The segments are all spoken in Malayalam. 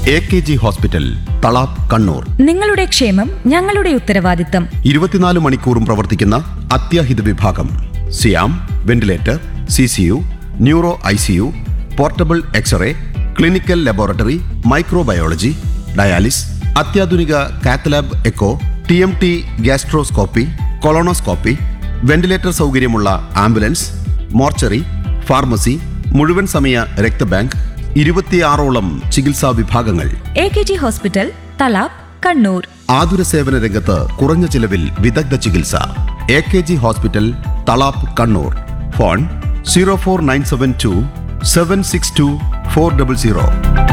A K G hospital Thalap Kannur നിങ്ങളുടെ ക്ഷേമം ഞങ്ങളുടെ ഉത്തരവാദിത്തം ഇരുപത്തിനാല് മണിക്കൂറും പ്രവർത്തിക്കുന്ന അത്യാഹിത വിഭാഗം സിയാം ventilator C C U neuro I C U portable x-ray clinical laboratory microbiology dialysis അത്യാധുനിക cath lab echo T M T gastroscopy colonoscopy ventilator സൗകര്യമുള്ള ആംബുലൻസ് മോർച്ചറി ഫാർമസി മുഴുവൻ സമയ രക്തബാങ്ക് ഇരുപത്തിയാറോളം ചികിത്സാ വിഭാഗങ്ങൾ A K G hospital Thalap Kannur ആതുര സേവന രംഗത്ത് കുറഞ്ഞ ചിലവിൽ വിദഗ്ധ ചികിത്സ A K G hospital Thalap Kannur phone zero four nine seven two seven six two four double zero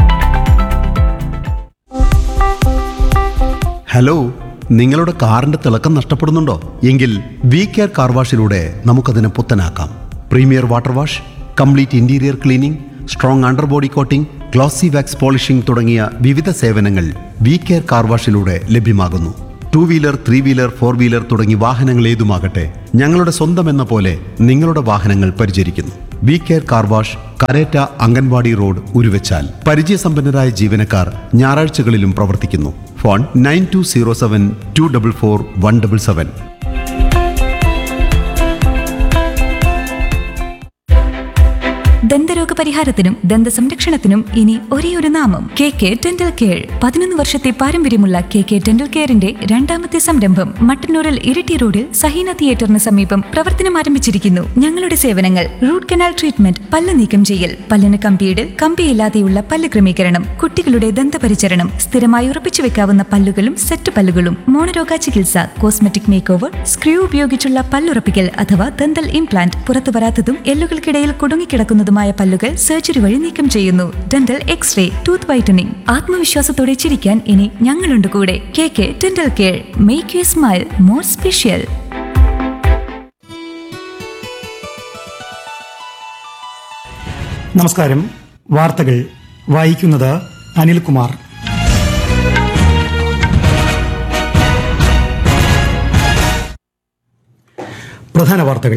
hello നിങ്ങളുടെ കാറിന്റെ തിളക്കം നഷ്ടപ്പെടുന്നുണ്ടോ എങ്കിൽ വി കെയർ കാർ വാഷിലൂടെ നമുക്കതിനെ പുത്തനാക്കാം premier water wash complete interior cleaning strong under body coating glossy wax polishing തുടങ്ങിയ വിവിധ സേവനങ്ങൾ വി കെയർ കാർ വാഷിലൂടെ ലഭ്യമാകുന്നു two wheeler three wheeler four wheeler തുടങ്ങി വാഹനങ്ങൾ ഏതുമാകട്ടെ ഞങ്ങളുടെ സ്വന്തം എന്ന പോലെ നിങ്ങളുടെ വാഹനങ്ങൾ പരിചരിക്കുന്നു V care car wash Karetta anganwadi road Uruvachal പരിചയസമ്പന്നരായ ജീവനക്കാർ ഞായറാഴ്ചകളിലും പ്രവർത്തിക്കുന്നു phone nine two zero seven two double four one double seven ദന്തരോഗ പരിഹാരത്തിനും ദന്ത സംരക്ഷണത്തിനും ഇനി ഒരേ ഒരു നാമം കെ കെ ഡെന്റൽ കെയർ പതിനൊന്ന് വർഷത്തെ പാരമ്പര്യമുള്ള കെ കെ ഡെന്റൽ കെയറിന്റെ രണ്ടാമത്തെ സംരംഭം മട്ടന്നൂരിൽ ഇരിട്ടി റോഡിൽ സഹീന തിയേറ്ററിന് സമീപം പ്രവർത്തനം ആരംഭിച്ചിരിക്കുന്നു ഞങ്ങളുടെ സേവനങ്ങൾ റൂട്ട് കനാൽ ട്രീറ്റ്മെന്റ് പല്ല് നീക്കം ചെയ്യൽ പല്ലിന് കമ്പിയിടൽ കമ്പിയില്ലാതെയുള്ള പല്ല് ക്രമീകരണം കുട്ടികളുടെ ദന്തപരിചരണം സ്ഥിരമായി ഉറപ്പിച്ചു വെക്കാവുന്ന പല്ലുകളും സെറ്റ് പല്ലുകളും മോണരോഗ ചികിത്സ കോസ്മെറ്റിക് മേക്ക് ഓവർ സ്ക്രൂ ഉപയോഗിച്ചുള്ള പല്ലുറപ്പിക്കൽ അഥവാ ദന്തൽ ഇംപ്ലാന്റ് പുറത്തു വരാത്തതും എല്ലുകൾക്കിടയിൽ കുടുങ്ങിക്കിടക്കുന്നതുമായ പല്ലുകൾ സർജറി വഴി നീക്കം ചെയ്യുന്നു ഡെന്റൽ എക്സ്റേ ടൂത്ത് വൈറ്റനിങ് ആത്മവിശ്വാസത്തോടെ ചിരിക്കാൻ ഇനി ഞങ്ങളുണ്ട് കൂടെ K K dental care make you smile more special നമസ്കാരം വാർത്തകൾ വായിക്കുന്നത് അനിൽകുമാർ പ്രധാന വാർത്തകൾ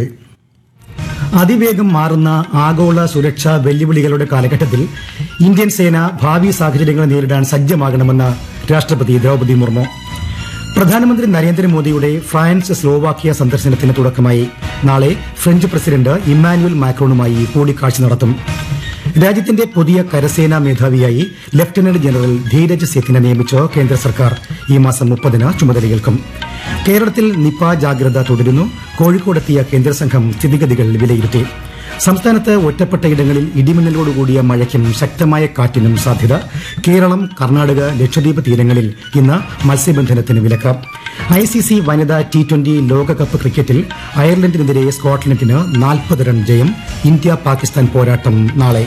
അതിവേഗം മാറുന്ന ആഗോള സുരക്ഷാ വെല്ലുവിളികളുടെ കാലഘട്ടത്തിൽ ഇന്ത്യൻ സേന ഭാവി സാഹചര്യങ്ങൾ നേരിടാൻ സജ്ജമാകണമെന്ന് രാഷ്ട്രപതി ദ്രൗപദി മുർമു പ്രധാനമന്ത്രി നരേന്ദ്രമോദിയുടെ ഫ്രാൻസ് സ്ലോവാക്യ സന്ദർശനത്തിന് തുടക്കമായി നാളെ ഫ്രഞ്ച് പ്രസിഡന്റ് ഇമ്മാനുവൽ മാക്രോണുമായി കൂടിക്കാഴ്ച നടത്തും രാജ്യത്തിന്റെ പുതിയ കരസേനാ മേധാവിയായി ലഫ്റ്റനന്റ് ജനറൽ ധീരജ് സേത്തിനെ നിയമിച്ച് കേന്ദ്ര സർക്കാർ ഈ മാസം മുപ്പതിന് ചുമതലയേൽക്കും കേരളത്തിൽ നിപ ജാഗ്രത തുടരുന്നു കോഴിക്കോടെത്തിയ കേന്ദ്ര സംഘം സ്ഥിതിഗതികൾ വിലയിരുത്തി സംസ്ഥാനത്ത് ഒറ്റപ്പെട്ടയിടങ്ങളിൽ ഇടിമിന്നലോടുകൂടിയ മഴയ്ക്കും ശക്തമായ കാറ്റിനും സാധ്യത കേരളം കർണാടക ലക്ഷദ്വീപ് തീരങ്ങളിൽ ഇന്ന് മത്സ്യബന്ധനത്തിന് വിലക്ക് ഐ സി സി വനിതാ ടി ട്വന്റി ലോകകപ്പ് ക്രിക്കറ്റിൽ അയർലൻഡിനെതിരെ സ്കോട്ട്ലൻഡിന് നാൽപ്പത് റൺ ജയം ഇന്ത്യ പാകിസ്ഥാൻ പോരാട്ടം നാളെ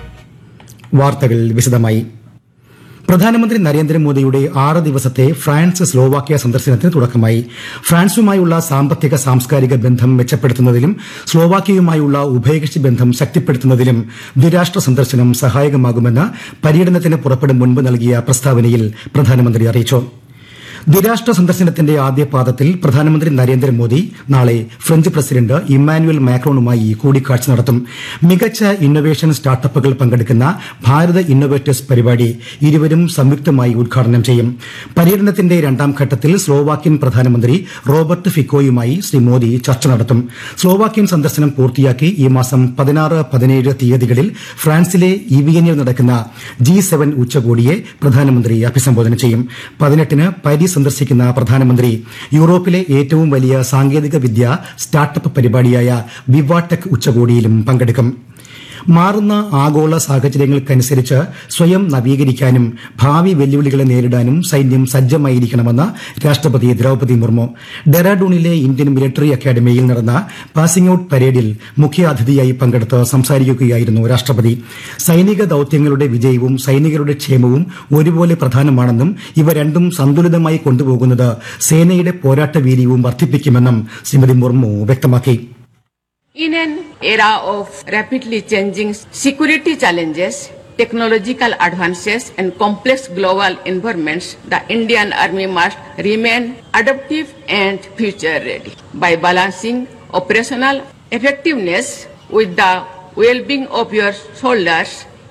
വാർത്തകൾ വിശദമായി പ്രധാനമന്ത്രി നരേന്ദ്രമോദിയുടെ ആറ് ദിവസത്തെ ഫ്രാൻസ് സ്ലോവാക്യ സന്ദർശനത്തിന് തുടക്കമായി ഫ്രാൻസുമായുള്ള സാമ്പത്തിക സാംസ്കാരിക ബന്ധം മെച്ചപ്പെടുത്തുന്നതിലും സ്ലോവാക്യയുമായുള്ള ഉഭയകക്ഷി ബന്ധം ശക്തിപ്പെടുത്തുന്നതിലും ദ്വിരാഷ്ട്ര സന്ദർശനം സഹായകമാകുമെന്ന് പര്യടനത്തിന് പുറപ്പെടും മുൻപ് നൽകിയ പ്രസ്താവനയിൽ പ്രധാനമന്ത്രി അറിയിച്ചു ദ്വിരാഷ്ട്ര സന്ദർശനത്തിന്റെ ആദ്യ പാദത്തിൽ പ്രധാനമന്ത്രി നരേന്ദ്രമോദി നാളെ ഫ്രഞ്ച് പ്രസിഡന്റ് ഇമ്മാനുവൽ മാക്രോണുമായി കൂടിക്കാഴ്ച നടത്തും മികച്ച ഇന്നൊവേഷൻ സ്റ്റാർട്ടപ്പുകൾ പങ്കെടുക്കുന്ന ഭാരത ഇന്നൊവേറ്റേഴ്സ് പരിപാടി ഇരുവരും സംയുക്തമായി ഉദ്ഘാടനം ചെയ്യും പര്യടനത്തിന്റെ രണ്ടാം ഘട്ടത്തിൽ സ്ലോവാക്യൻ പ്രധാനമന്ത്രി റോബർട്ട് ഫിക്കോയുമായി ശ്രീ മോദി ചർച്ച നടത്തും സ്ലോവാക്യൻ സന്ദർശനം പൂർത്തിയാക്കി ഈ മാസം പതിനാറ് പതിനേഴ് തീയതികളിൽ ഫ്രാൻസിലെ ഇവിയനിൽ നടക്കുന്ന ജി സെവൻ ഉച്ചകോടിയെ പ്രധാനമന്ത്രി അഭിസംബോധന ചെയ്യും പതിനെട്ടിന് പാരീസ് സന്ദർശിക്കുന്ന പ്രധാനമന്ത്രി യൂറോപ്പിലെ ഏറ്റവും വലിയ സാങ്കേതിക വിദ്യ സ്റ്റാർട്ടപ്പ് പരിപാടിയായ വിവാടെക് ഉച്ചകോടിയിലും പങ്കെടുക്കും മാറുന്ന ആഗോള സാഹചര്യങ്ങൾക്കനുസരിച്ച് സ്വയം നവീകരിക്കാനും ഭാവി വെല്ലുവിളികളെ നേരിടാനും സൈന്യം സജ്ജമായിരിക്കണമെന്ന് രാഷ്ട്രപതി ദ്രൌപദി മുർമു ഡെറാഡൂണിലെ ഇന്ത്യൻ മിലിറ്ററി അക്കാദമിയിൽ നടന്ന പാസിംഗ് ഔട്ട് പരേഡിൽ മുഖ്യാതിഥിയായി പങ്കെടുത്ത് സംസാരിക്കുകയായിരുന്നു രാഷ്ട്രപതി സൈനിക ദൌത്യങ്ങളുടെ വിജയവും സൈനികരുടെ ക്ഷേമവും ഒരുപോലെ പ്രധാനമാണെന്നും ഇവ രണ്ടും സന്തുലിതമായി കൊണ്ടുപോകുന്നത് സേനയുടെ പോരാട്ട വീര്യവും വർദ്ധിപ്പിക്കുമെന്നും ശ്രീമതി മുർമു വ്യക്തമാക്കി In an era of rapidly changing security challenges, technological advances, and complex global environments, the Indian Army must remain adaptive and future ready. By balancing operational effectiveness with the well being of your soldiers,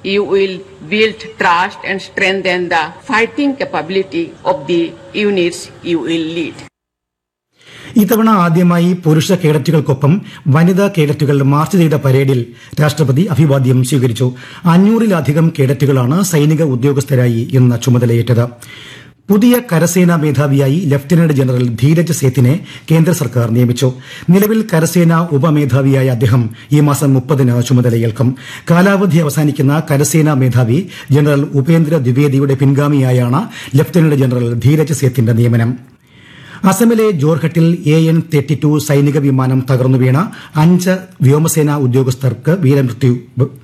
you will build trust and strengthen the fighting capability of the units you will lead. ഇത്തവണ ആദ്യമായി പുരുഷ കേഡറ്റുകൾക്കൊപ്പം വനിതാ കേഡറ്റുകൾ മാർച്ച് ചെയ്ത പരേഡിൽ രാഷ്ട്രപതി അഭിവാദ്യം സ്വീകരിച്ചു അഞ്ഞൂറിലധികം കേഡറ്റുകളാണ് സൈനിക ഉദ്യോഗസ്ഥരായി ഇന്ന് ചുമതലയേറ്റത് പുതിയ കരസേനാ മേധാവിയായി ലഫ്റ്റനന്റ് ജനറൽ ധീരജ് സേത്തിനെ കേന്ദ്ര സർക്കാർ നിയമിച്ചു നിലവിൽ കരസേനാ ഉപമേധാവിയായ അദ്ദേഹം ഈ മാസം മുപ്പതിന് ചുമതലയേൽക്കും കാലാവധി അവസാനിക്കുന്ന കരസേനാ മേധാവി ജനറൽ ഉപേന്ദ്ര ദ്വിവേദിയുടെ പിൻഗാമിയായാണ് ലഫ്റ്റനന്റ് ജനറൽ ധീരജ് സേത്തിന്റെ നിയമനം അസമിലെ ജോർഹട്ടിൽ എ എൻ തേർട്ടി ടു സൈനിക വിമാനം തകർന്നു വീണ അഞ്ച് വ്യോമസേനാ ഉദ്യോഗസ്ഥർക്ക് വീരമൃത്യു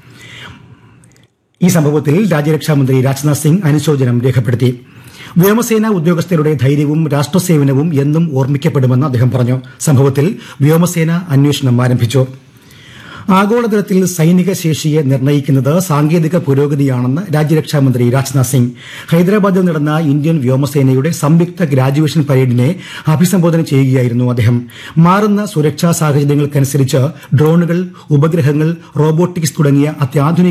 ഈ സംഭവത്തിൽ രാജ്യരക്ഷാമന്ത്രി രാജ്നാഥ് സിംഗ് അനുശോചനം രേഖപ്പെടുത്തി വ്യോമസേനാ ഉദ്യോഗസ്ഥരുടെ ധൈര്യവും രാഷ്ട്രസേവനവും എന്നും ഓർമ്മിക്കപ്പെടുമെന്ന് അദ്ദേഹം പറഞ്ഞു സംഭവത്തിൽ വ്യോമസേന അന്വേഷണം ആരംഭിച്ചു ആഗോളതലത്തിൽ സൈനിക ശേഷിയെ നിർണ്ണയിക്കുന്നത് സാങ്കേതിക പുരോഗതിയാണെന്ന് രാജ്യരക്ഷാമന്ത്രി രാജ്നാഥ് സിംഗ് ഹൈദരാബാദിൽ നടന്ന ഇന്ത്യൻ വ്യോമസേനയുടെ സംയുക്ത ഗ്രാജുവേഷൻ പരേഡിനെ അഭിസംബോധന ചെയ്യുകയായിരുന്നു അദ്ദേഹം മാറുന്ന സുരക്ഷാ സാഹചര്യങ്ങൾക്കനുസരിച്ച് ഡ്രോണുകൾ ഉപഗ്രഹങ്ങൾ റോബോട്ടിക്സ് തുടങ്ങിയ അത്യാധുനിക